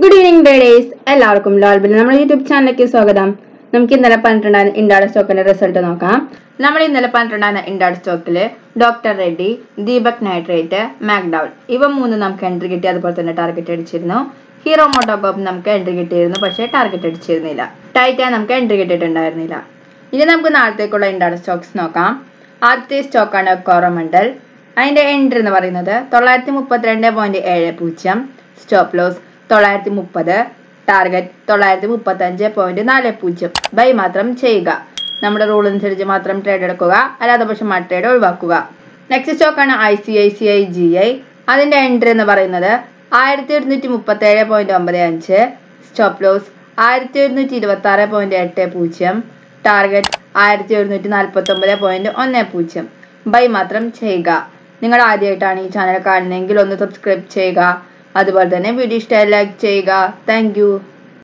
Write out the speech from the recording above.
good evening ബേഡേസ് എല്ലാവർക്കും ലാൽബിൽ നമ്മുടെ YouTube ചാനലിലേക്ക് സ്വാഗതം നമുക്ക് ഇന്നലെ പറഞ്ഞിട്ടുണ്ടായിരുന്ന ഇൻഡാഡ് സ്റ്റോക്കിന്റെ റിസൾട്ട് നോക്കാം നമ്മൾ ഇന്നലെ പറഞ്ഞിട്ടുണ്ടായിരുന്ന ഇൻഡാഡ് സ്റ്റോക്കിൽ doctor Reddy Deepak nitrate McDowell ഇവ മൂന്ന് നമുക്ക് എൻട്രി കിട്ടി അതുപോലെ തന്നെ ടാർഗറ്റ് അടിച്ചിരുന്നു ഹീറോ മോട്ടോകോപ്പ് നമുക്ക് എൻട്രി കിട്ടിയിരുന്നു പക്ഷേ ടാർഗറ്റ് അടിച്ചിരുന്നില്ല ടൈറ്റാൻ നമുക്ക് എൻട്രി കിട്ടിയിട്ടുണ്ടായിരുന്നില്ല ഇനി നമുക്ക് നാളത്തേക്കുള്ള ഇൻഡാഡ് സ്റ്റോക്സ് നോക്കാം ആദ്യത്തെ സ്റ്റോക്കാണ് കോറമണ്ടൽ അതിന്റെ എൻട്രി എന്ന് പറയുന്നത് തൊള്ളായിരത്തി മുപ്പത്തിരണ്ട് പോയിന്റ് ഏഴ് പൂജ്യം സ്റ്റോപ്പ് ലോസ് തൊള്ളായിരത്തി മുപ്പത് ടാർഗറ്റ് തൊള്ളായിരത്തി മുപ്പത്തി അഞ്ച് പോയിന്റ് നാല് പൂജ്യം ബൈ മാത്രം ചെയ്യുക നമ്മുടെ റൂൾ അനുസരിച്ച് മാത്രം ട്രേഡ് എടുക്കുക അല്ലാതെ പക്ഷം ആ ട്രേഡ് ഒഴിവാക്കുക നെക്സ്റ്റ് സ്റ്റോക്കാണ് I C I C I G I അതിന്റെ എൻട്രി എന്ന് പറയുന്നത് ആയിരത്തി ഒരുന്നൂറ്റി മുപ്പത്തി ഏഴ് പോയിന്റ് ഒമ്പത് അഞ്ച് സ്റ്റോപ്പ് ലോസ് ആയിരത്തി ഒരുന്നൂറ്റി ഇരുപത്തി ആറ് പോയിന്റ് എട്ട് പൂജ്യം ടാർഗറ്റ് ആയിരത്തി ഒരുന്നൂറ്റി നാൽപ്പത്തി ഒമ്പത് പോയിന്റ് ഒന്ന് പൂജ്യം ബൈ മാത്രം ചെയ്യുക നിങ്ങൾ ആദ്യമായിട്ടാണ് ഈ ചാനൽ കാണുന്നതെങ്കിൽ ഒന്ന് സബ്സ്ക്രൈബ് ചെയ്യുക അതുപോലെ തന്നെ വീഡിയോ ഇഷ്ടമായി ലൈക്ക് ചെയ്യുക താങ്ക്